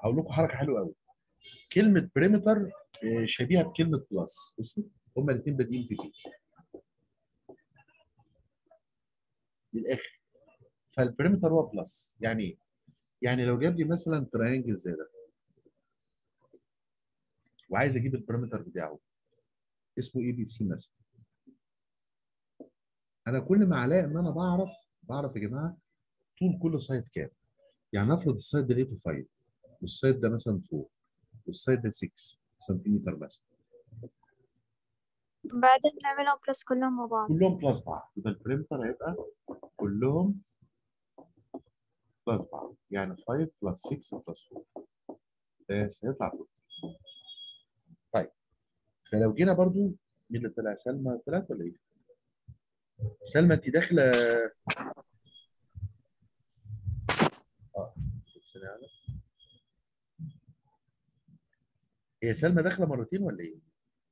هقول لكم حركه حلوه قوي كلمه بريمتر شبيهه بكلمه بلس بصوا هما الاثنين بادئين بي بي للاخر فالبريمتر هو بلس يعني ايه؟ يعني لو جاب لي مثلا تراينجل زي ده وعايز اجيب البريمتر بتاعه اسمه اي بي سي مثلا انا كل ما عليا ان انا بعرف بعرف يا جماعه طول كل سايد كام يعني افرض السايد ده لقيته 5 والسايد ده مثلا 4 والسايد ده 6 سنتيمتر مثلا بعدين نعملهم بلس كلهم مع بعض كلهم بلس بعض يبقى البريمتر هيبقى كلهم بلس بعض يعني 5 بلس 6 بلس 4 بس هيطلع فوق طيب فلو جينا برضو مين اللي طلع سلمى طلعت ولا ايه؟ سلمى انت داخله اه ثانية واحدة. هي سلمى داخله مرتين ولا ايه؟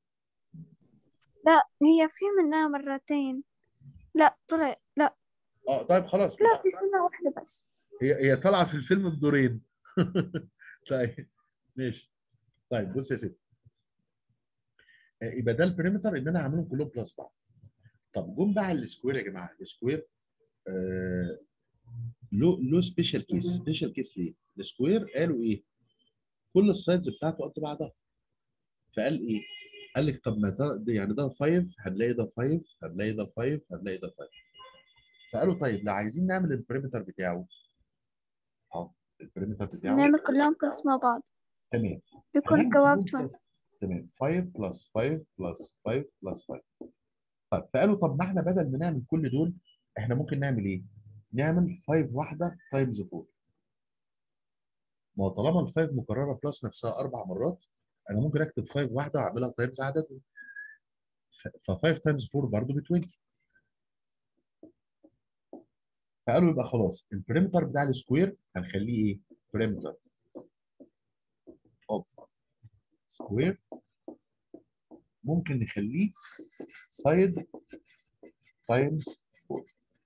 لا هي في منها مرتين لا طلع لا اه طيب خلاص لا في سنة واحدة بس هي هي طالعه في الفيلم بدورين طيب ماشي طيب بص يا ستي آه، يبقى ده البريمتر ان انا هعملهم كلهم بلس بعض طب جم بقى على السكوير يا جماعه السكوير آه له له سبيشال كيس سبيشال كيس ليه؟ السكوير قالوا ايه؟ كل السايدز بتاعته قد بعضها فقال ايه؟ قال لك طب ما ده ده يعني ده 5 هنلاقي ده 5 هنلاقي ده 5 هنلاقي ده 5 فقالوا طيب لو عايزين نعمل البريمتر بتاعه اهو البريمتر بتاعه نعمل كلهم بلس مع بعض تمام بيكون هنعمل جواب كلهم 20 plus. تمام 5 بلس 5 بلس 5 بلس 5 طيب فقالوا طب ما احنا بدل ما نعمل كل دول احنا ممكن نعمل ايه؟ نعمل 5 واحده تايمز 4 ما هو طالما ال 5 مكرره بلس نفسها اربع مرات انا ممكن اكتب 5 واحده واعملها تايمز عددهم ف 5 تايمز 4 برضه ب 20 فقالوا يبقى خلاص البريمتر بتاع السكوير هنخليه ايه؟ بريمتر اوف سكوير ممكن نخليه سايد تايمز 4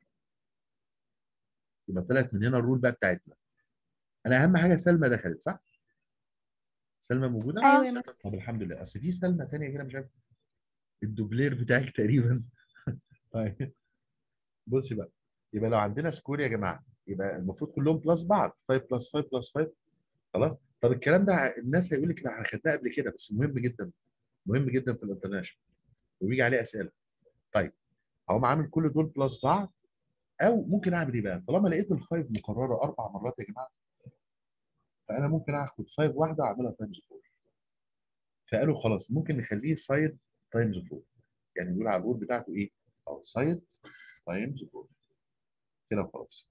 يبقى طلعت من هنا الرول بقى بتاعتنا انا اهم حاجه سلمى دخلت صح؟ سلمى موجوده؟ أيوة يا مستر طب الحمد لله اصل في سلمى ثانيه كده مش عارف الدوبلير بتاعك تقريبا طيب بصي بقى يبقى لو عندنا سكور يا جماعه يبقى المفروض كلهم بلس بعض 5 بلس 5 بلس 5 خلاص طب الكلام ده الناس هيقول لك لا احنا خدناه قبل كده بس مهم جدا مهم جدا في الانترناشونال وبيجي عليه اسئله طيب هقوم عامل كل دول بلس بعض او ممكن اعمل ايه بقى طالما لقيت الفايف مكرره اربع مرات يا جماعه فانا ممكن اخد فايف واحده اعملها تايمز 4 فقالوا خلاص ممكن نخليه سايد تايمز 4 يعني بيقول على الرول بتاعته ايه او سايد تايمز 4 كده وخلاص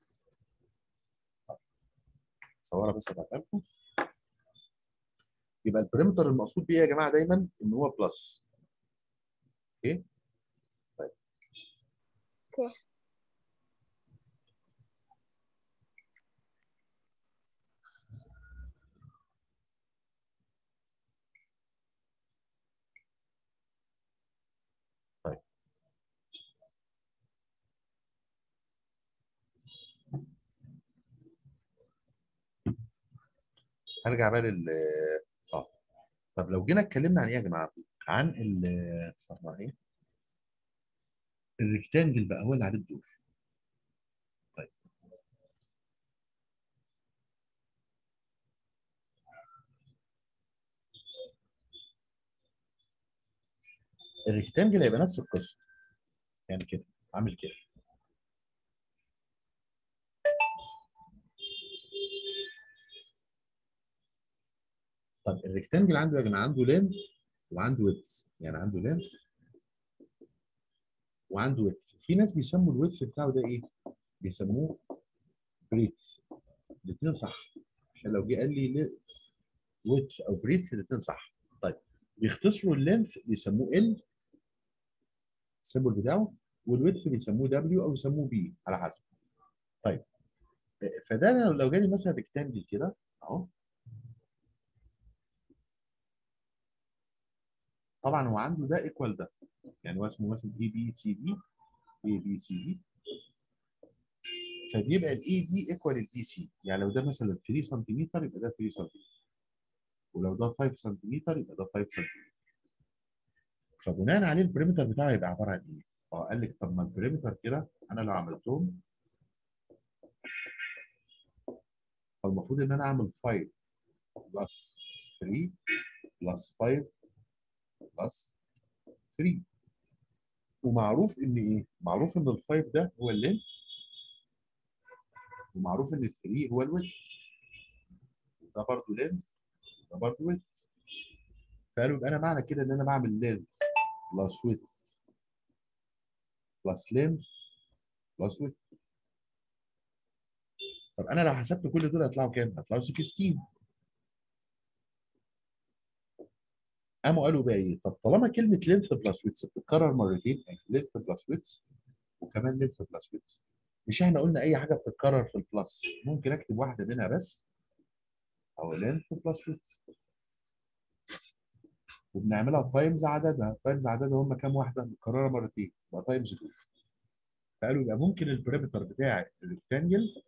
صورها بس ابعتها لكم يبقى البريمتر المقصود بيه يا جماعه دايما ان هو بلس اوكي طيب اوكي هرجع بقى لل اه طب لو جينا اتكلمنا عن ايه يا جماعه؟ عن ال اسمها ايه؟ الريكتانجل بقى هو اللي عليه الدور. طيب الريكتانجل هيبقى نفس القصه يعني كده عامل كده طب الريكتانجل عنده يا جماعه عنده لين وعنده ويدث يعني عنده لين وعنده ويدث في ناس بيسموا الويدث بتاعه ده ايه؟ بيسموه بريث الاثنين صح عشان لو جه قال لي ويدث او بريث الاثنين صح طيب بيختصروا اللينث بيسموه ال السيمبل بتاعه والويدث بيسموه دبليو او يسموه بي على حسب طيب فده لو- لو جالي مثلا ريكتانجل كده اهو طبعا هو عنده ده ايكوال ده يعني هو اسمه مثلا اي بي سي دي اي بي سي دي فبيبقى الاي دي ايكوال البي سي يعني لو ده مثلا 3 سنتيمتر يبقى ده 3 سنتيمتر ولو ده 5 سنتيمتر يبقى ده 5 سنتيمتر فبناء عليه البريمتر بتاعه يبقى عباره عن ايه؟ اه قال لك طب ما البريمتر كده انا لو عملتهم فالمفروض ان انا اعمل 5 بلس 3 بلس 5 بلس 3 ومعروف ان ايه؟ معروف ان ال 5 ده هو اللينث ومعروف ان ال 3 هو الويت ده برضه لينث ده برضه ويت فقالوا يبقى انا معنى كده ان انا بعمل لينث بلس ويت بلس لينث بلس ويت طب انا لو حسبت كل دول هيطلعوا كام؟ هيطلعوا 16 قاموا قالوا بقى ايه؟ طب طالما كلمه لينث بلس ويتس بتتكرر مرتين يعني لينث بلس ويتس وكمان لينث بلس ويتس مش احنا قلنا اي حاجه بتتكرر في البلس ممكن اكتب واحده منها بس او لينث بلس ويتس وبنعملها تايمز عددها تايمز عددها هم كام واحده متكرره مرتين يبقى تايمز 2 فقالوا يبقى ممكن البريمتر بتاع الريكتانجل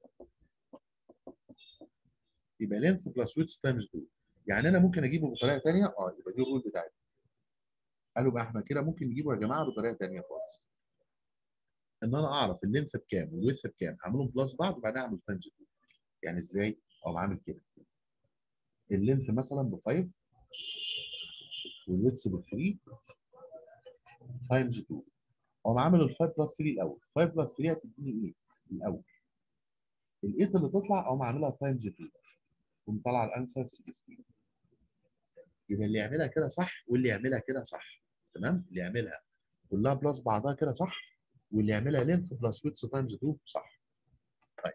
يبقى لينث بلس ويتس تايمز 2 يعني انا ممكن اجيبه بطريقه ثانيه اه يبقى دي الرول بتاعتي قالوا بقى احنا كده ممكن نجيبه يا جماعه بطريقه ثانيه خالص ان انا اعرف اللينث بكام والويدث بكام هعملهم بلس بعض وبعدين اعمل تايمز 2 يعني ازاي؟ او عامل كده اللينث مثلا ب 5 والويدث ب 3 تايمز 2 اقوم عامل ال 5 بلس 3 الاول 5 بلس 3 هتديني 8 الاول ال 8 اللي تطلع اقوم عاملها تايمز 2 تقوم طالعه الانسر 16 يبقى اللي يعملها كده صح واللي يعملها كده صح تمام اللي يعملها كلها بلس بعضها كده صح واللي يعملها لينث بلس ويدث تايمز 2 صح طيب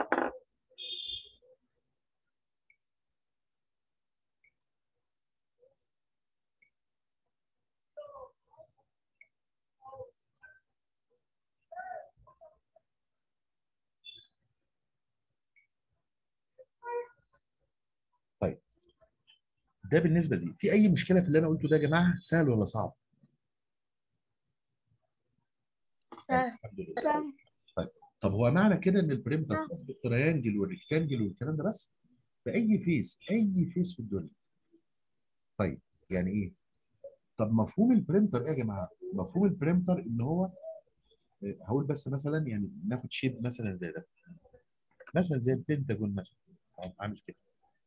طيب ده بالنسبه لي في اي مشكله في اللي انا قلته ده يا جماعه سهل ولا صعب؟ سهل الحمد لله سهل طب هو معنى كده ان البريمتر خاص بالتريانجل والريكتانجل والكلام ده بس في اي فيس اي فيس في الدنيا طيب يعني ايه طب مفهوم البريمتر ايه يا جماعه مفهوم البريمتر ان هو آه، هقول بس مثلا يعني ناخد شيب مثلا زي ده مثلا زي البنتاجون مثلا أهو عامل كده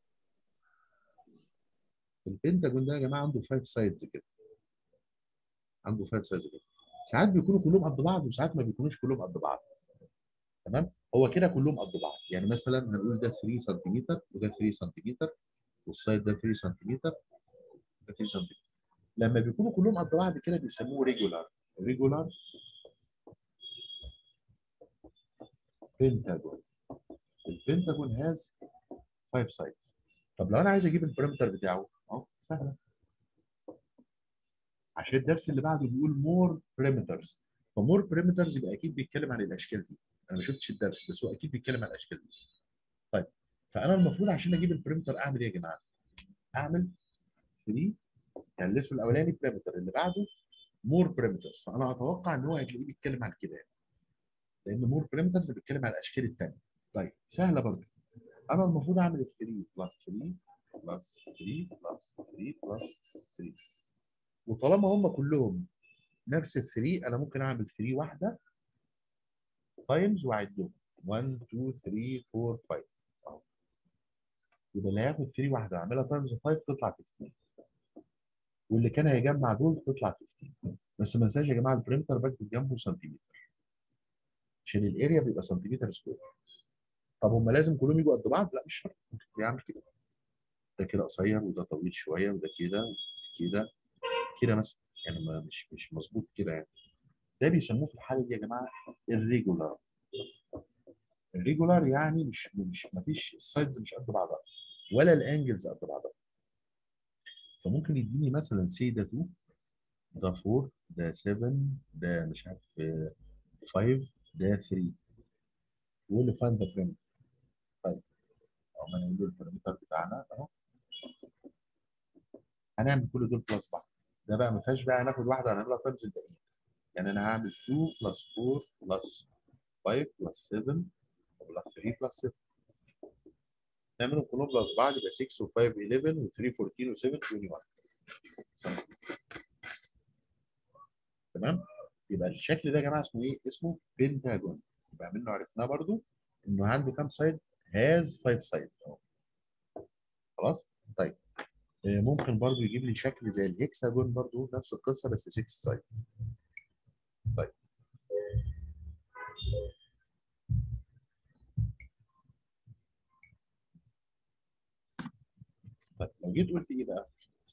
البنتاجون ده يا جماعه عنده 5 سايدز كده عنده 5 سايدز كده ساعات بيكونوا كلهم قد بعض وساعات ما بيكونوش كلهم قد بعض تمام هو كده كلهم قد بعض يعني مثلا هنقول ده 3 سنتيمتر وده 3 سنتيمتر والسايد ده 3 سنتيمتر وده 3 سنتيمتر لما بيكونوا كلهم قد بعض كده بيسموه ريجولار ريجولار بنتاجون البنتاجون هاز 5 سايدز طب لو انا عايز اجيب البريمتر بتاعه اهو سهله عشان الدرس اللي بعده بيقول مور بريمترز فمور بريمترز يبقى اكيد بيتكلم عن الاشكال دي انا ما شفتش الدرس بس هو اكيد بيتكلم عن الاشكال دي طيب فانا المفروض عشان اجيب البريمتر اعمل ايه يا جماعه اعمل 3 يعني الاسم الاولاني بريمتر اللي بعده مور بريمترز فانا اتوقع ان هو هتلاقيه بيتكلم عن كده يعني. لان مور بريمترز بيتكلم عن الاشكال الثانيه طيب سهله برضه انا المفروض اعمل 3 بلس 3 بلس 3 بلس 3 بلس 3 وطالما هم كلهم نفس ال 3 انا ممكن اعمل 3 واحده تايمز واعدهم 1 2 3 4 5 اهو يبقى اللي هياخد 3 واحده اعملها تايمز 5 تطلع 15 واللي كان هيجمع دول تطلع 15 بس ما ننساش يا جماعه البريمتر بكتب جنبه سنتيمتر عشان الاريا بيبقى سنتيمتر سكوير طب هم لازم كلهم يجوا قد بعض؟ لا مش شرط ممكن يعمل كده ده كده قصير وده طويل شويه وده كده كده كده مثلا يعني ما مش مش مظبوط كده يعني ده بيسموه في الحاله دي يا جماعه الريجولار الريجولار يعني مش مش ما فيش السايدز مش قد بعضها ولا الانجلز قد بعضها فممكن يديني مثلا سي ده 2 ده 4 ده 7 ده مش عارف آه، 5 ده 3 ويقول لي فاين ذا بريمتر طيب او ما نقول له البريمتر بتاعنا اهو هنعمل كل دول بلس بعض ده بقى ما فيهاش بقى هناخد واحده هنعملها تايمز الباقيين يعني انا هعمل 2 بلس 4 بلس 5 بلس 7 3 بلس 7 نعملهم كلهم بلس بعض يبقى 6 و5 11 و3 14 و7 21 تمام يبقى الشكل ده يا جماعه اسمه ايه؟ اسمه بنتاجون يبقى منه عرفناه برضو انه عنده كام سايد؟ هاز 5 سايد خلاص؟ طيب آه، ممكن برضو يجيب لي شكل زي الهكساجون برضو نفس القصه بس 6 سايد طيب طيب لو جيت قلت ايه بقى؟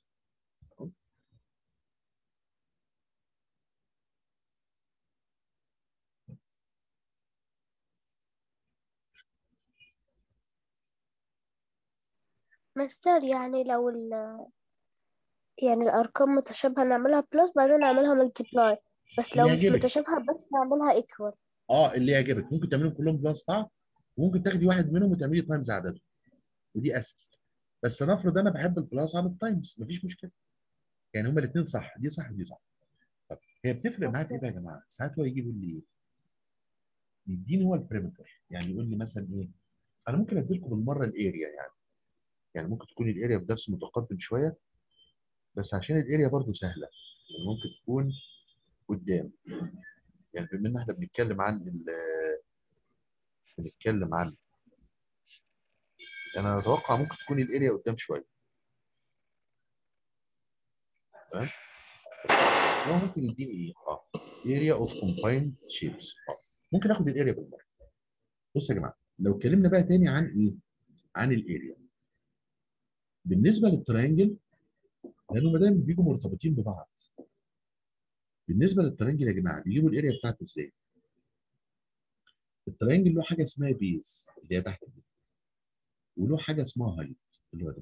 مستر يعني لو ال يعني الأرقام متشابهة نعملها بلس بعدين نعملها ملتبلاي بس لو اللي مش يعجبك. متشابهة بس نعملها ايكوال اه اللي يعجبك ممكن تعملهم كلهم بلس بعض وممكن تاخدي واحد منهم وتعملي تايمز عددهم ودي اسهل بس نفرض انا بحب البلس عن التايمز مفيش مشكله يعني هما الاثنين صح دي صح ودي صح طب هي بتفرق معايا في ايه بقى يا جماعه؟ ساعات هو يجي يقول لي ايه؟ يديني هو البريمتر يعني يقول لي مثلا ايه؟ انا ممكن ادي لكم بالمره الاريا يعني يعني ممكن تكون الاريا في درس متقدم شويه بس عشان الاريا برضو سهله يعني ممكن تكون قدام يعني بما ان احنا بنتكلم عن ال بنتكلم عن انا اتوقع ممكن تكون الاريا قدام شويه تمام هو ممكن يديني ايه اه اريا اوف كومبايند شيبس اه ممكن اخد الاريا بالمره بصوا يا جماعه لو اتكلمنا بقى تاني عن ايه عن الاريا بالنسبه للترينجل لانهم دايما بيجوا مرتبطين ببعض بالنسبه للترينجل يا جماعه بيجيبوا الاريا بتاعته ازاي الترينجل له حاجه اسمها بيز اللي هي تحت دي وله حاجه اسمها هايت اللي هو ده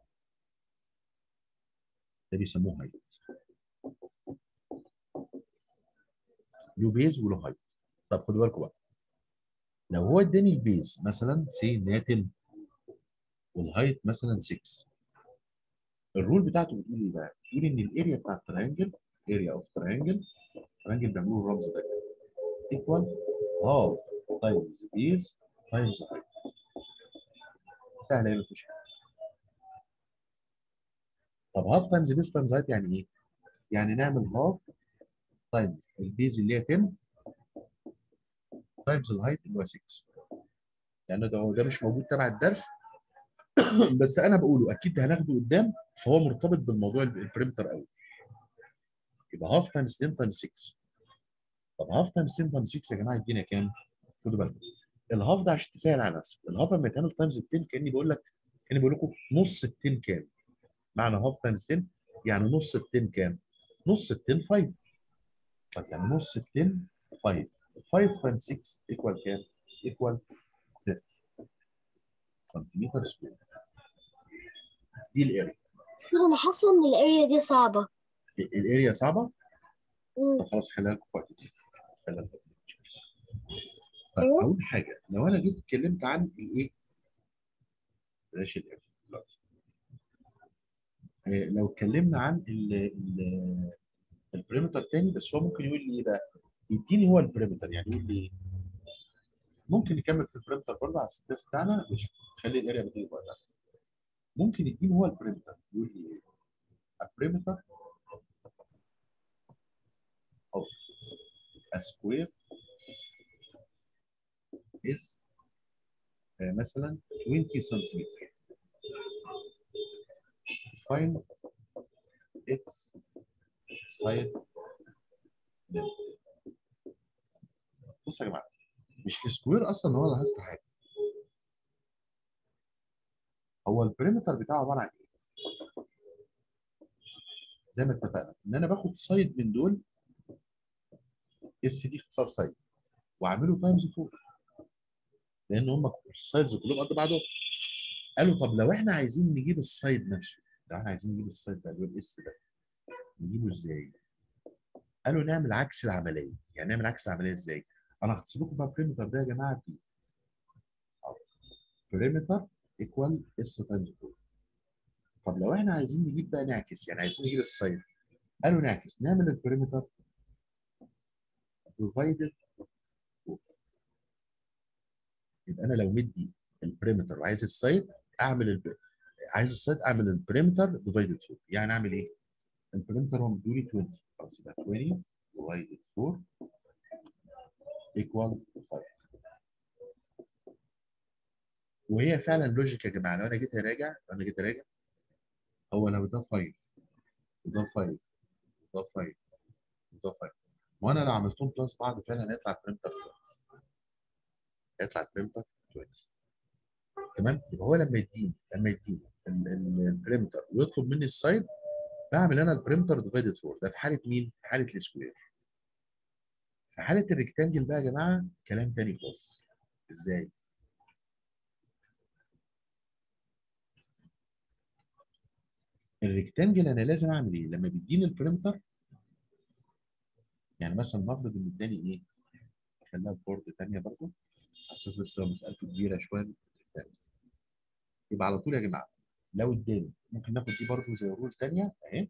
ده بيسموه هايت له بيز وله هايت طب خدوا بالكم بقى لو هو اداني البيز مثلا سي ان هي 10 والهايت مثلا 6 الرول بتاعته بتقول ايه بقى؟ بتقول ان الاريا بتاع الترينجل اريا اوف ترينجل ترينجل بيعملوا الرمز ده ايكوال هاف تايمز بيز تايمز هايت سهله ايه مفيش حاجه طب هاف تايمز بيز تايمز هايت يعني ايه؟ يعني نعمل هاف تايمز البيز اللي هي 10 تايمز الهايت اللي هو 6 لان ده ده مش موجود تبع الدرس بس انا بقوله اكيد هناخده قدام فهو مرتبط بالموضوع البريمتر قوي يبقى هاف تايمز 10 تايمز 6 طب هاف تايمز 10 تايمز 6 يا جماعه يدينا كام؟ خدوا بالكم الهاف ده عشان تسهل على نفسك الهاف لما يتعمل تايمز 10 كاني بقول لك كاني بقول لكم نص ال 10 كام؟ معنى هاف تايمز 10 يعني نص ال 10 كام؟ نص ال 10 5 طب يعني نص ال 10 5 5 تايمز 6 ايكوال كام؟ ايكوال 30 سنتيمتر سكوير دي الاريا بس أنا حاسة إن الأريا دي صعبة الاريا صعبه مم. طب خلاص خليها لكم في وقت تاني خليها في وقت تاني. طيب أيوه. اول حاجه لو انا جيت اتكلمت عن الايه بلاش الاريا دلوقتي آه، لو اتكلمنا عن ال ال البريمتر تاني بس هو ممكن يقول لي ايه بقى يديني هو البريمتر يعني يقول لي ممكن نكمل في البريمتر برضه على الستيرز بتاعنا مش خلي الاريا بتيجي بره ممكن يديني هو البريمتر يقول لي ايه البريمتر of a square is آه، مثلا 20 سنتيمتر find its side length بصوا يا جماعه مش السكوير اصلا هو اللي هست حاجه هو البريمتر بتاعه عباره عن ايه؟ زي ما اتفقنا ان انا باخد سايد من دول اس دي اختصار سايد واعمله تايمز 4 لان هم السايدز كلهم قد بعضهم قالوا طب لو احنا عايزين نجيب السايد نفسه لو احنا عايزين نجيب السايد ده اللي هو الاس ده نجيبه ازاي؟ قالوا نعمل عكس العمليه يعني نعمل عكس العمليه ازاي؟ انا هحسب لكم بقى بريمتر ده يا جماعه دي بريمتر ايكوال اس تايمز 4 طب لو احنا عايزين نجيب بقى نعكس يعني عايزين نجيب السايد قالوا نعكس نعمل البريمتر divided يبقى انا لو مدي البريمتر وعايز السايد اعمل الب... عايز السايد اعمل البريمتر ديفايدد 4 يعني اعمل ايه؟ البريمتر هو مدولي 20 خلاص يبقى 20 ديفايدد 4 ايكوال 5 وهي فعلا لوجيك يا جماعه لو انا جيت اراجع لو انا جيت اراجع هو لو ده 5 وده 5 وده 5 وده 5 وانا لو عملتهم بلس بعض فعلا هيطلع البريمتر 20 هيطلع البريمتر 20 تمام يبقى هو لما يديني لما يديني ال- ال- البريمتر ويطلب مني السايد بعمل انا البريمتر ديفايدد 4 ده في حاله مين؟ في حاله السكوير في حاله الريكتانجل بقى يا جماعه كلام تاني خالص ازاي؟ الريكتانجل انا لازم اعمل ايه؟ لما بيديني البريمتر يعني مثلا نفرض ان اداني ايه؟ خليها بورد ثانيه برضه على اساس بس هو مسالته كبيره شويه من الريكتانجل. يبقى على طول يا جماعه لو اداني ممكن ناخد دي برضه زي رول ثانيه اهي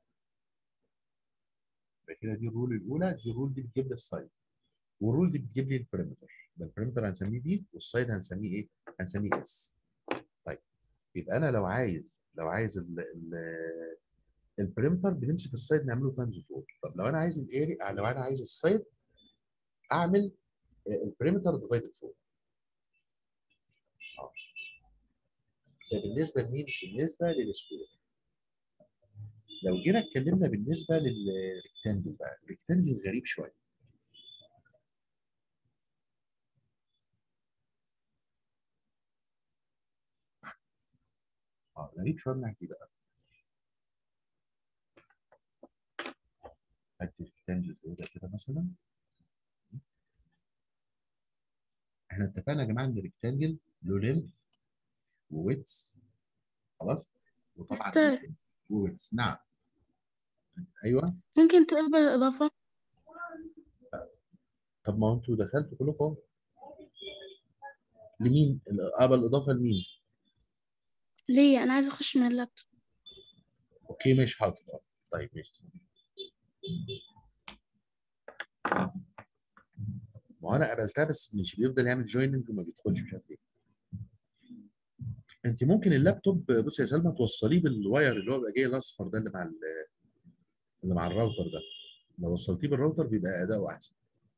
يبقى كده دي الرول الاولى دي الرول دي بتجيب لي السايد والرول دي بتجيب لي البريمتر يبقى البريمتر هنسميه بي والسايد هنسميه ايه؟ هنسميه اس طيب يبقى انا لو عايز لو عايز ال ال البريمتر بنمسك السايد نعمله تايمز 4 طب لو انا عايز الاري لو انا عايز السايد اعمل البريمتر ديفايدد 4 اه ده بالنسبه لمين؟ بالنسبه للسكوير لو جينا اتكلمنا بالنسبه للريكتانجل بقى الريكتانجل غريب شويه اه غريب شويه من ناحيه إيه بقى هات ريكتانجل زي ده كده مثلا احنا اتفقنا يا جماعه ان الريكتانجل له لينث وويتس خلاص وطبعا مستر. وويتس نعم ايوه ممكن تقبل الإضافة طب ما هو انتوا دخلتوا كلكم أهو. لمين؟ القبل الاضافه لمين؟ ليه أنا عايزة أخش من اللابتوب اوكي ماشي حاضر آه. طيب ماشي ما هو انا قبلتها بس مش بيفضل يعمل جويننج وما بيدخلش مش عارف ايه انت ممكن اللابتوب بص يا سلمى توصليه بالواير اللي هو بيبقى جاي الاصفر ده اللي مع ال- اللي مع الراوتر ده لو وصلتيه بالراوتر بيبقى اداؤه احسن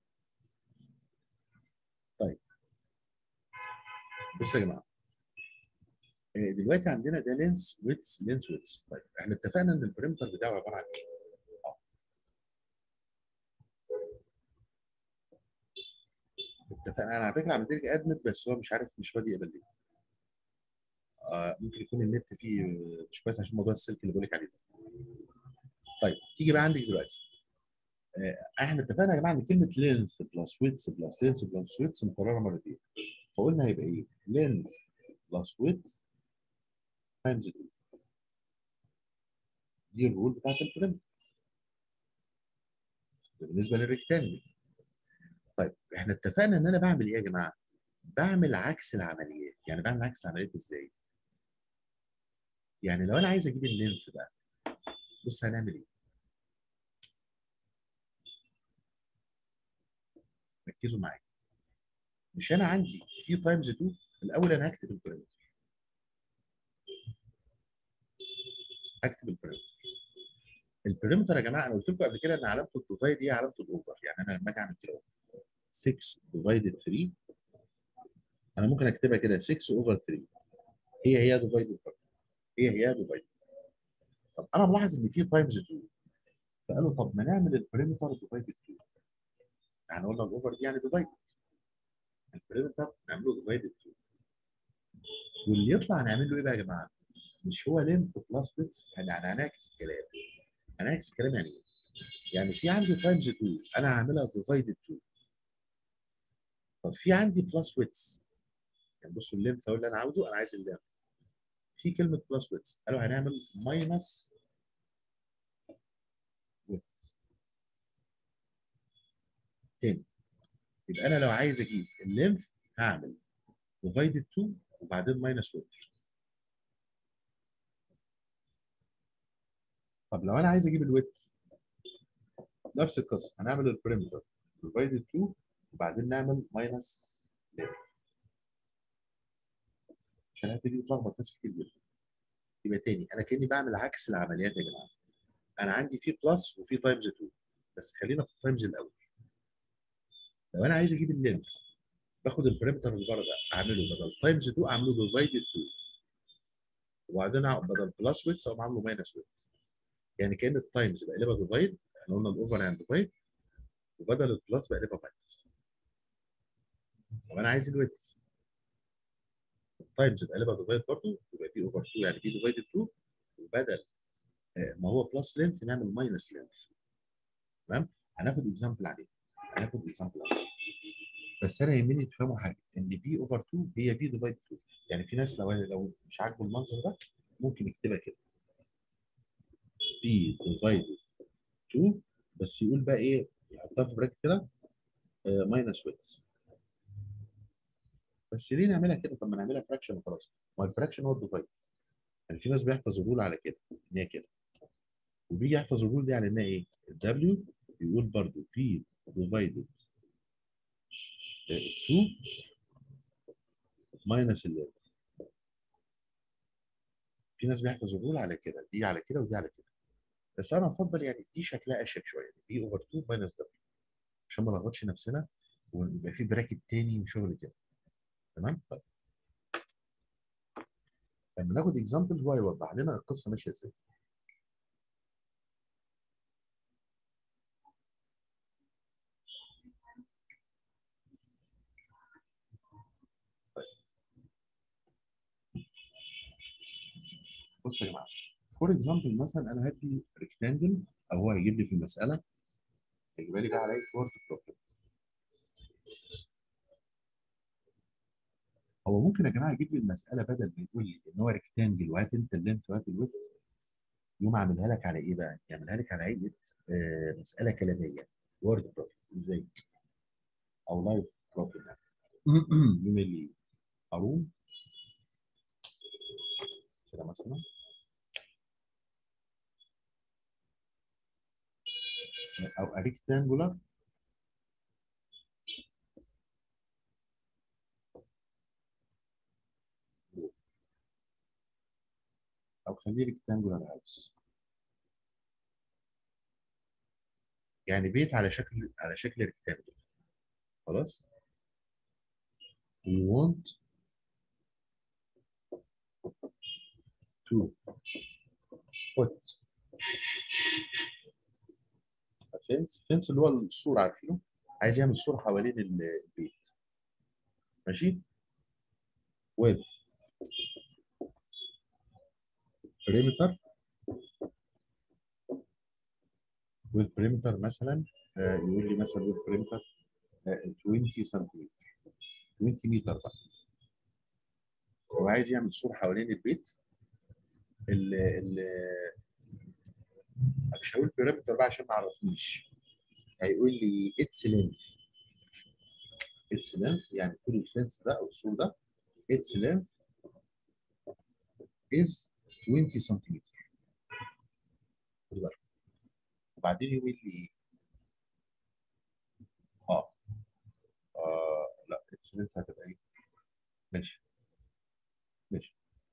طيب بصوا يا جماعه آه، دلوقتي عندنا ده لينس ويتس لينس ويتس طيب احنا اتفقنا ان البريمتر بتاعه عباره عن ايه؟ آه. اتفقنا انا على فكره عملت لك ادمت بس هو مش عارف مش راضي يقبل ليه آه ممكن يكون النت فيه آه، مش كويس عشان موضوع السلك اللي بقول لك عليه ده طيب تيجي بقى عندك دلوقتي آه احنا اتفقنا يا جماعه ان كلمه لينث بلس ويتس بلس لينث بلس ويتس مكرره مرتين فقلنا هيبقى ايه؟ لينث بلس ويتس تايمز 2 دي الرول بتاعت البريمتر ده بالنسبه للريكتانجل طيب احنا اتفقنا ان انا بعمل ايه يا جماعه؟ بعمل عكس العمليات يعني بعمل عكس العمليات ازاي؟ يعني لو انا عايز اجيب اللينث بقى بص هنعمل ايه؟ ركزوا معايا مش انا عندي في تايمز 2 الاول انا هكتب البريمتر هكتب البريمتر البريمتر يا جماعه انا قلت لكم قبل كده ان علامه الديفايد هي علامه الاوفر يعني انا لما اجي اعمل كده 6 ديفايدد 3 انا ممكن اكتبها كده 6 اوفر 3 هي هي ديفايدد هي هي ديفايدد طب انا ملاحظ ان في تايمز 2 فقالوا طب ما نعمل البريمتر ديفايدد 2 يعني قلنا الاوفر دي يعني ديفايدد البريمتر نعمله ديفايدد 2 واللي يطلع نعمل له ايه بقى يا جماعه؟ مش هو لينث بلس ويتس يعني انا هنعكس الكلام هنعكس الكلام يعني ايه؟ يعني في عندي تايمز 2 انا هعملها ديفايدد 2 طب في عندي بلس ويتس يعني بصوا اللينث هو اللي انا عاوزه انا عايز اللينث في كلمه بلس ويتس قالوا هنعمل ماينس ويتس تاني يبقى انا لو عايز اجيب اللينث هعمل ديفايدد 2 وبعدين ماينس ويتس طب لو انا عايز اجيب الويتس نفس القصه هنعمل البريمتر ديفايدد 2 وبعدين نعمل ماينس عشان الحته دي بتلخبط ناس كتير جدا يبقى تاني انا كاني بعمل عكس العمليات يا جماعه انا عندي في بلس وفي تايمز 2 بس خلينا في التايمز الاول لو انا عايز اجيب اللينث باخد البريمتر اللي بره ده اعمله بدل تايمز 2 اعمله ديفايدد 2 وبعدين أع- بدل بلس ويتس اقوم عامله ماينس ويتس يعني كان التايمز بقلبها ديفايد احنا قلنا الاوفر يعني ديفايد وبدل البلس بقلبها ماينس طب انا عايز الويتس التايمز بقلبها ديفايد برضه يبقى دي اوفر 2 يعني دي ديفايدد 2 وبدل آه، ما هو بلس لينث نعمل ماينس لينث تمام هناخد اكزامبل عليه هناخد اكزامبل عليه بس انا يهمني تفهموا حاجه ان بي اوفر 2 هي بي ديفايد 2 يعني في ناس لو لو مش عاجبه المنظر ده ممكن يكتبها كده بي ديفايد 2 بس يقول بقى ايه يحطها في براكت كده ماينس ويتس بس ليه نعملها كده طب ما نعملها فراكشن وخلاص ما الفراكشن هو الديفايد يعني في ناس بيحفظ الرول على كده ان هي كده وبيجي يحفظ الرول دي على انها ايه الدبليو يقول برضو بي ديفايدد 2 ماينس ال في ناس بيحفظ الرول على كده دي على كده ودي على كده بس انا افضل يعني دي شكلها اشيك شويه بي اوفر 2 ماينس دبليو عشان ما نلخبطش نفسنا ويبقى في براكت تاني وشغل كده تمام طيب لما ناخد اكزامبل هو يوضح لنا القصه ماشيه ازاي بصوا يا جماعه فور اكزامبل مثلا انا هدي ريكتانجل او هو هيجيب لي في المساله هيجيبها لي بقى على وورد بروبلم هو ممكن يا جماعه يجيب لي المساله بدل ما يقول لي ان هو ريكتانجل وهات انت اللينث وهات الويدث يقوم عاملها لك على ايه بقى؟ يعملها لك على هيئه آه، مساله كلاميه وورد بروبلم ازاي؟ او لايف بروبلم يعني يقوم لي هروم كده مثلا او ريكتانجولار او خليه ريكتانجولار هاوس يعني بيت على شكل على شكل ريكتانجل خلاص we want to put a fence fence اللي هو السور عارفينه عايز يعمل سور حوالين ال- البيت ماشي with perimeter with perimeter مثلا آه، يقول لي مثلا with perimeter آه، 20 سنتيمتر 20 متر بقى هو عايز يعمل سور حوالين البيت ال ال مش هقول بيرامتر بقى عشان ما عرفنيش هيقول لي اتس لينث اتس لينث يعني طول الفنس ده او السور ده اتس لينث از 20 سنتيمتر خد بالك وبعدين يقول لي ايه؟ اه اه لا اتس لينث هتبقى ايه؟ ماشي ماشي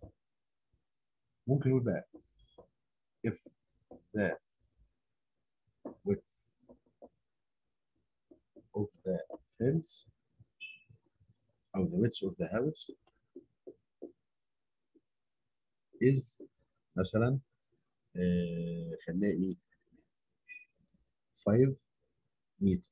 ممكن يقول بقى if the width of the fence أو the width of the house is مثلا آه خليها إيه 5 متر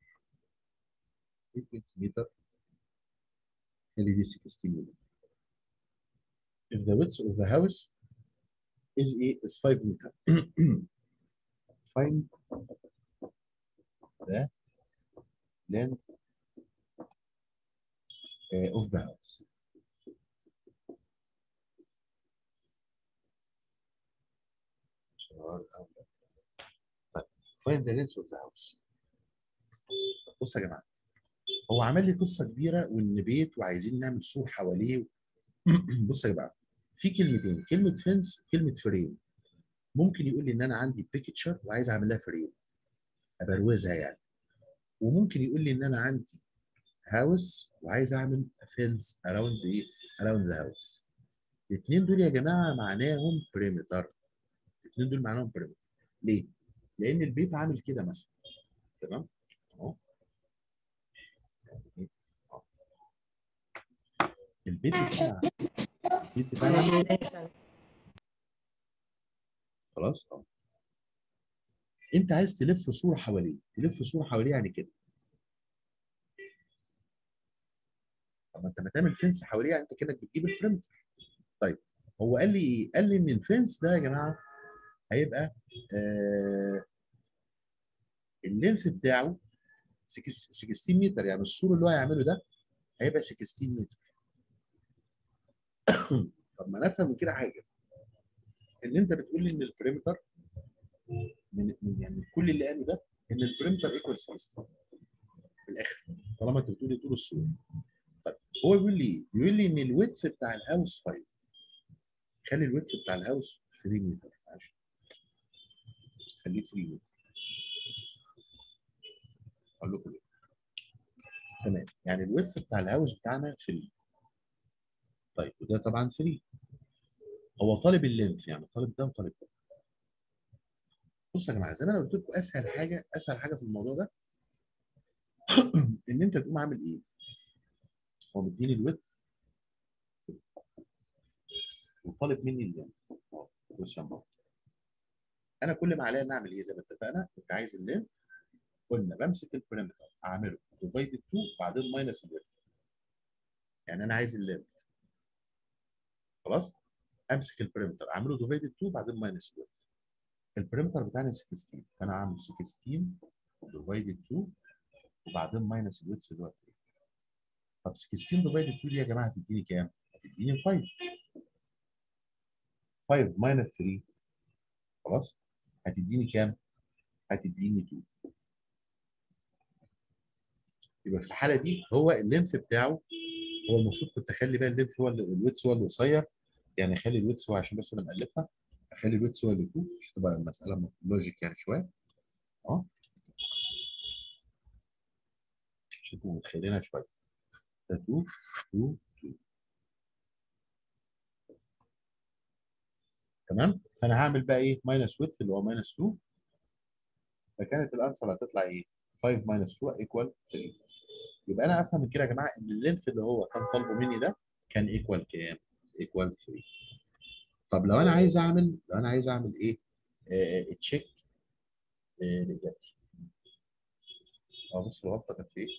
8 متر خلي دي 16 متر if the width of the house is ايه is 5 meter find the length uh, of the house طيب find the length of the house بصوا يا جماعه هو عمل لي قصه كبيره وان بيت وعايزين نعمل سور حواليه بصوا يا جماعه في كلمتين كلمه فنس وكلمه فريم ممكن يقول لي ان انا عندي بيكتشر وعايز اعمل لها فريم ابروزها يعني وممكن يقول لي ان انا عندي هاوس وعايز اعمل فنس اراوند ايه اراوند ذا هاوس الاثنين دول يا جماعه معناهم بريمتر الاثنين دول معناهم بريمتر ليه؟ لان البيت عامل كده مثلا تمام؟ اهو أهو. البيت بتاعنا البيت بتاعنا خلاص اه انت عايز تلف صوره حواليه تلف صوره حواليه يعني كده طب ما انت ما تعمل فينس حواليه انت كده بتجيب البريمتر طيب هو قال لي ايه؟ قال لي ان الفينس ده يا جماعه هيبقى آه اللينث بتاعه 6 16 متر يعني السور اللي هو هيعمله ده هيبقى 16 متر طب ما نفهم من كده حاجه ان انت بتقول لي ان البريمتر من من يعني كل اللي قاله ده ان البريمتر ايكوال 16 في الاخر طالما انت بتقول لي طول السور طيب هو بيقول لي ايه؟ بيقول لي ان الويدث بتاع الهاوس 5 خلي الويدث بتاع الهاوس 3 متر معلش خليه 3 متر اقول لكم ليه تمام يعني الويدث بتاع الهاوس بتاعنا 3 طيب وده طبعا 3 هو طالب اللينث يعني طالب ده وطالب ده بصوا يا جماعه زي ما انا قلت لكم اسهل حاجه اسهل حاجه في الموضوع ده ان انت تقوم عامل ايه؟ هو مديني الويدث وطالب مني اللينث بص يا ماما انا كل ما عليا ان اعمل ايه زي ما اتفقنا انت عايز اللينث قلنا بمسك البريمتر اعمله ديفايدد 2 بعدين ماينس الويدث يعني انا عايز اللينث خلاص امسك البريمتر اعمله ديفايدد 2 بعدين ماينس الويدث البريمتر بتاعنا 16 فانا هعمل 16 ديفايدد 2 وبعدين ماينس الويدث اللي هو 3 طب 16 ديفايدد 2 دي يا جماعه هتديني كام؟ هتديني 5 5 ماينس 3 خلاص هتديني كام؟ هتديني 2 يبقى في الحاله دي هو اللينث بتاعه هو المفروض كنت اخلي بقى اللينث هو اللي الويدث هو اللي قصير يعني اخلي الويدث هو عشان بس انا مالفها اخلي الويدث هو اللي 2 عشان تبقى المساله لوجيك يعني شويه اه عشان تبقوا متخيلينها شويه ده 2 2 2 تمام فانا هعمل بقى ايه ماينس ويدث اللي هو ماينس 2 فكانت الانسر هتطلع ايه 5 ماينس 2 ايكوال 3 يبقى انا افهم من كده يا جماعه ان اللينث اللي هو كان طالبه مني ده كان ايكوال كام؟ ايكوال 3 طب لو انا عايز اعمل لو انا عايز اعمل ايه؟ آه تشيك آه لاجابتي اه بص الغلطه كانت في ايه؟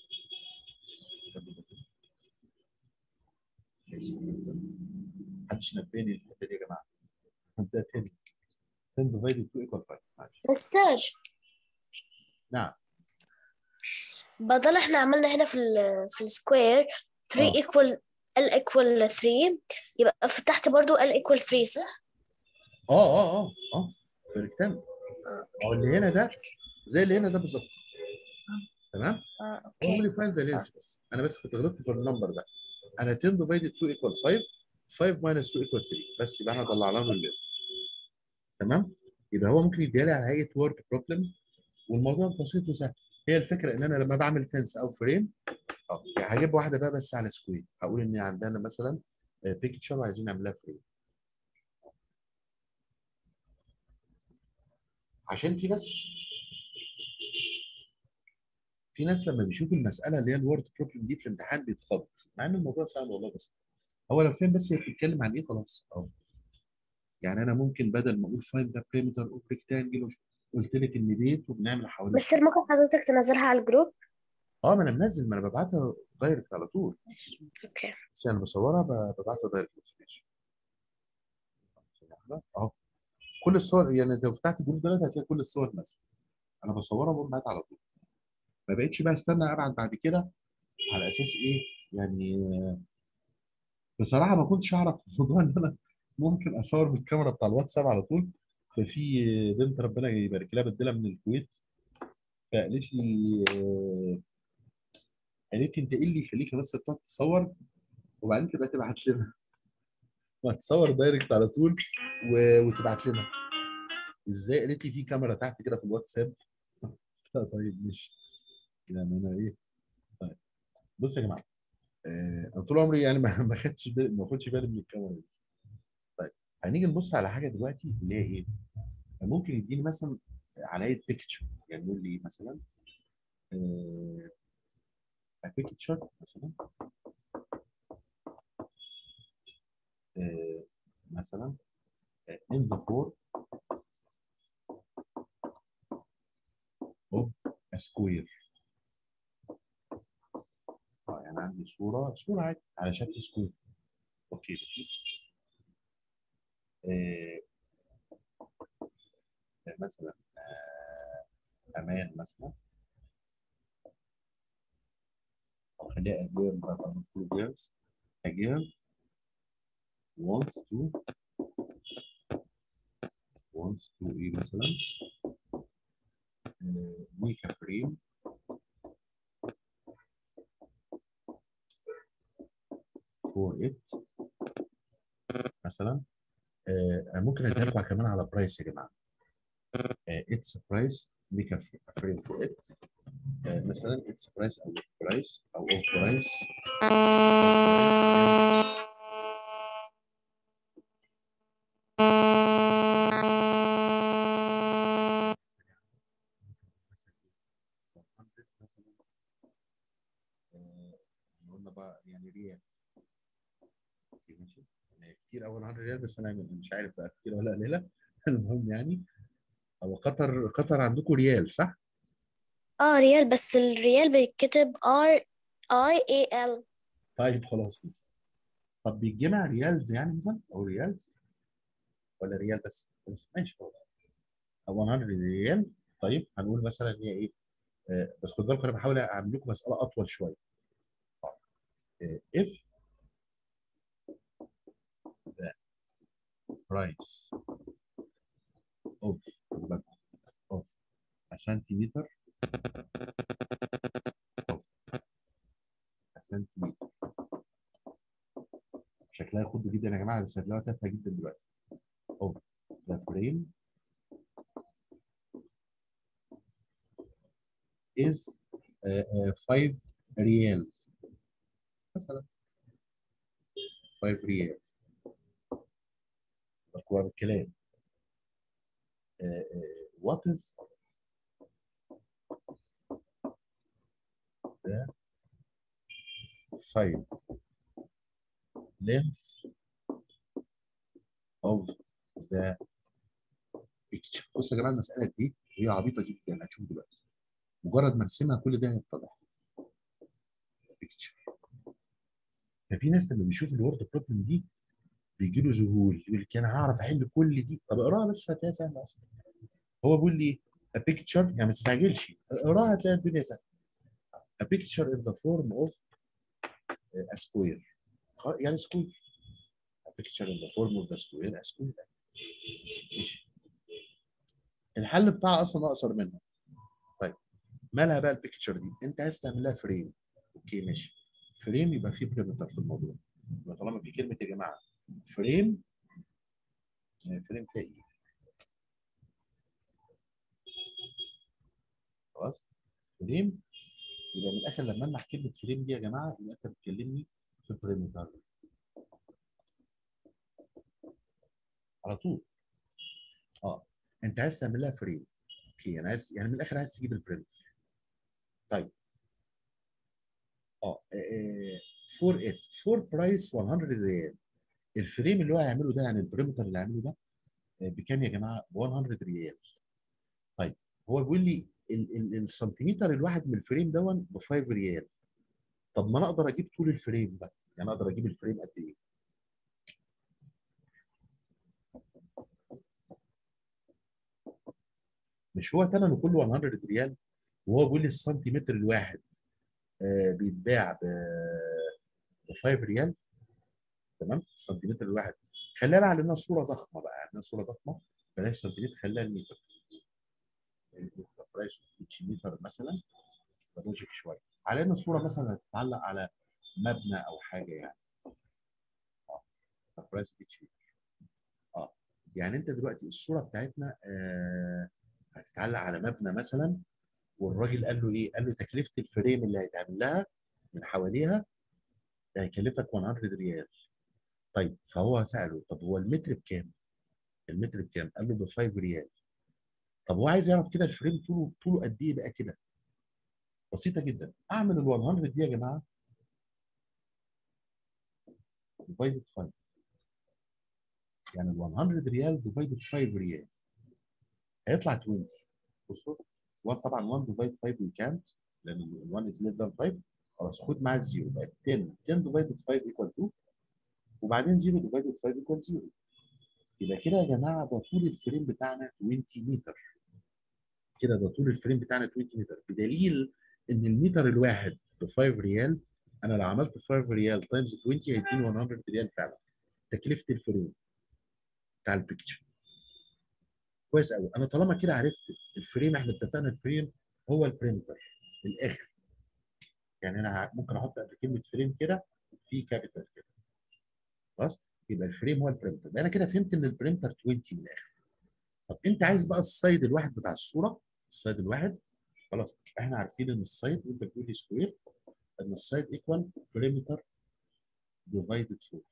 محدش نبهني الحته دي يا جماعه هبدا تاني 10 ديفايدد 2 ايكوال 5 معلش مستر نعم بدل احنا عملنا هنا في ال في السكوير 3 آه. ايكوال ال ايكوال 3 يبقى في تحت برضو ال ايكوال 3 صح؟ اه اه اه اه في الريكتانجل هو اللي هنا ده زي اللي هنا ده بالظبط تمام اه هو اوكي اللي فاين ذا لينس بس انا بس كنت غلطت في النمبر ده انا 10 ديفايدد 2 ايكوال 5 5 ماينس 2 ايكوال 3 بس يبقى احنا طلعنا له اللينس تمام يبقى هو ممكن يديها لي على هيئه وورد بروبلم والموضوع بسيط وسهل هي الفكره ان انا لما بعمل فينس او فريم اه يعني هجيب واحده بقى بس على سكوير هقول ان عندنا مثلا بيكتشر وعايزين نعملها فريم عشان في ناس في ناس لما بيشوف المساله اللي هي الورد بروبلم دي في الامتحان بيتخض مع ان الموضوع سهل والله بس هو لو فهم بس هي بتتكلم عن ايه خلاص اه يعني انا ممكن بدل ما اقول فايند ذا بريمتر اوف ريكتانجل قلت لك ان بيت وبنعمل حوالي مستر ممكن حضرتك تنزلها على الجروب؟ اه ما انا منزل ما انا ببعتها دايركت على طول اوكي بس انا بصورها ب- ببعتها دايركت ماشي. اهو كل الصور يعني لو فتحت الجروب دلوقتي هتلاقي كل الصور نازله انا بصورها وببعتها على طول ما بقتش بقى استنى ابعت بعد كده على اساس ايه يعني آه، بصراحه ما كنتش اعرف موضوع ان انا ممكن اصور بالكاميرا بتاع الواتساب على طول ففي بنت ربنا يبارك لها بدلها من الكويت فقالت لي آه، قالت لي انت ايه اللي يخليك بس بتقعد تصور وبعدين تبقى تبعت لنا وهتصور دايركت على طول و... وتبعت لنا ازاي قالت لي في كاميرا تحت كده في الواتساب لا طيب ماشي يعني انا ايه طيب بص يا جماعه آه، انا طول عمري يعني ما ما خدتش بالي ما خدتش بالي من الكاميرا دي هنيجي نبص على حاجه دلوقتي اللي هي ايه؟ ممكن يديني مثلا على بيكتشر يعني يقول لي مثلا بيكتشر مثلا آه، مثلا آه، in the form of a square اه يعني عندي صورة صورة عادي على شكل سكوير اوكي آه، مثلا آه، امان مثلا او خليها اجيال بقى نقول girls a girl wants to wants to ايه مثلا آه، make a frame for it مثلا آه، ممكن اديها لكم كمان على برايس يا جماعه آه، its price make a a frame for it آه، مثلا its price او price او of price آه، قلنا بقى يعني ريال اوكي ماشي يعني كتير قوي 100 ريال بس انا مش عارف بقى كتير ولا قليله المهم يعني هو قطر قطر عندكم ريال صح؟ اه ريال بس الريال بيتكتب R I A L طيب خلاص طب بيتجمع ريالز يعني مثلا او ريالز ولا ريال بس؟ خلاص ماشي خلاص او 100 ريال طيب هنقول مثلا هي ايه؟ آه، بس خد بالكم انا بحاول اعمل لكم مساله اطول شويه. آه، if the price of of a centimeter of a centimeter شكلها يخض جدا يا جماعه بس هتلاقيها تافهه جدا دلوقتي of the frame is 5 ريال مثلا 5 ريال أقوى الكلام آه، آه، what is the side length of the picture بصوا يا جماعه المساله دي هي عبيطه جدا هتشوف دلوقتي مجرد ما نرسمها كل ده يتضح picture ففي ناس لما بيشوف الورد بروبلم دي بيجي له ذهول يقول لك انا هعرف احل كل دي طب اقراها بس هتلاقيها سهله اصلا هو بيقول لي a picture يعني ما تستعجلش اقراها هتلاقي الدنيا سهله a picture in the form of a square خ- يعني سكوير a picture in the form of the square a square ماشي الحل بتاعها اصلا اقصر منها طيب مالها بقى البيكتشر دي انت عايز تعمل لها فريم اوكي ماشي فريم يبقى فيه بريمتر في الموضوع يبقى طالما في كلمه يا جماعه فريم فريم فيها ايه خلاص فريم يبقى من الاخر لما المح كلمه فريم دي يا جماعه يبقى انت بتكلمني في بريمتر على طول اه انت عايز تعمل لها فريم اوكي انا عايز يعني من الاخر عايز تجيب البريمتر طيب اه فور ات فور برايس 100 ريال الفريم اللي هو هيعمله ده يعني البريمتر اللي هيعمله ده آه، بكام يا جماعه؟ ب 100 ريال طيب هو بيقول لي ال- ال- السنتيمتر الواحد من الفريم دون ب 5 ريال طب ما انا اقدر اجيب طول الفريم بقى يعني اقدر اجيب الفريم قد ايه؟ مش هو ثمنه كله 100 ريال وهو بيقول لي السنتيمتر الواحد آه، بيتباع ب 5 ريال تمام السنتيمتر الواحد خليها بقى على انها صوره ضخمه بقى على انها صوره ضخمه بلاش سنتيمتر خليها المتر برايس اتش متر مثلا يبقى لوجيك شويه على ان الصوره مثلا هتتعلق على مبنى او حاجه يعني اه برايس اتش متر اه يعني انت دلوقتي الصوره بتاعتنا آه هتتعلق على مبنى مثلا والراجل قال له ايه؟ قال له تكلفه الفريم اللي هيتعمل لها من حواليها ده هيكلفك 100 ريال طيب فهو ساله طب هو المتر بكام؟ المتر بكام؟ قال له ب 5 ريال طب هو عايز يعرف كده الفريم طوله طوله قد ايه بقى كده؟ بسيطه جدا اعمل ال 100 دي يا جماعه divided 5 يعني ال 100 ريال divided 5 ريال هيطلع 20 بصوا 1 طبعا 1 divided 5 we can't لان ال 1 is less than 5 خلاص خد معاه الزيرو بقت 10 10 divided 5 equal 2 وبعدين 0 divided 5 equal 0 يبقى كده يا جماعه ده طول الفريم بتاعنا 20 متر كده ده طول الفريم بتاعنا 20 متر بدليل ان المتر الواحد ب 5 ريال انا لو عملت 5 ريال تايمز 20 هيديني 100 ريال فعلا تكلفه الفريم بتاع البيكتشر كويس قوي انا طالما كده عرفت الفريم احنا اتفقنا الفريم هو البرينتر من الاخر يعني انا ممكن احط قبل كلمه فريم كده في كابيتال كده خلاص يبقى الفريم هو البرينتر انا كده فهمت ان البرينتر 20 من الاخر طب انت عايز بقى السايد الواحد بتاع الصوره السايد الواحد خلاص احنا عارفين ان السايد وانت بتقول لي سكوير ان السايد ايكوال بريمتر ديفايدد 4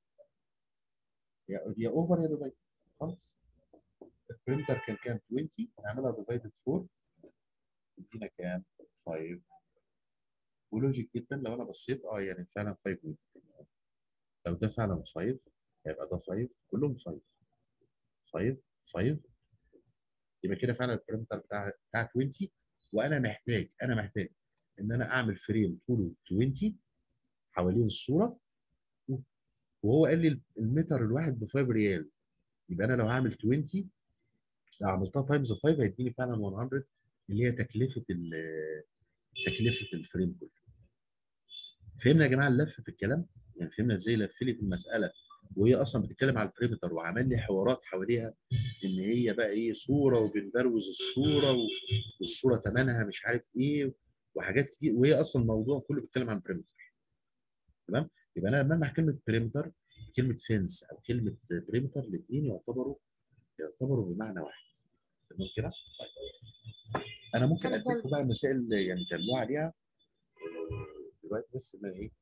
يا يا اوفر يا ديفايدد خلاص البريمتر كان كام 20 نعملها ديفايدد 4 يدينا كام 5 ولوجيك جدا لو انا بصيت اه يعني فعلا 5 متر لو ده فعلا 5 هيبقى ده 5 كلهم 5 5 5 يبقى كده فعلا البريمتر بتاع بتاع 20 وانا محتاج انا محتاج ان انا اعمل فريم طوله 20 حوالين الصوره وهو قال لي المتر الواحد ب 5 ريال يبقى انا لو هعمل 20 لو عملتها تايمز 5 هيديني فعلا 100 اللي هي تكلفه ال- تكلفه الفريم كله. فهمنا يا جماعه اللف في الكلام؟ يعني فهمنا ازاي لف لي في المساله وهي اصلا بتتكلم على البريمتر وعمل لي حوارات حواليها ان هي بقى ايه صوره وبنبروز الصوره و- والصوره ثمنها مش عارف ايه وحاجات كتير وهي اصلا الموضوع كله بيتكلم عن بريمتر تمام يبقى انا لما احكي كلمه بريمتر كلمه فينس او كلمه بريمتر الاثنين يعتبروا يعتبروا بمعنى واحد تمام كده طيب انا ممكن أنا اديكم فهمت. بقى مسائل يعني تعملوها عليها آه، دلوقتي بس ما ايه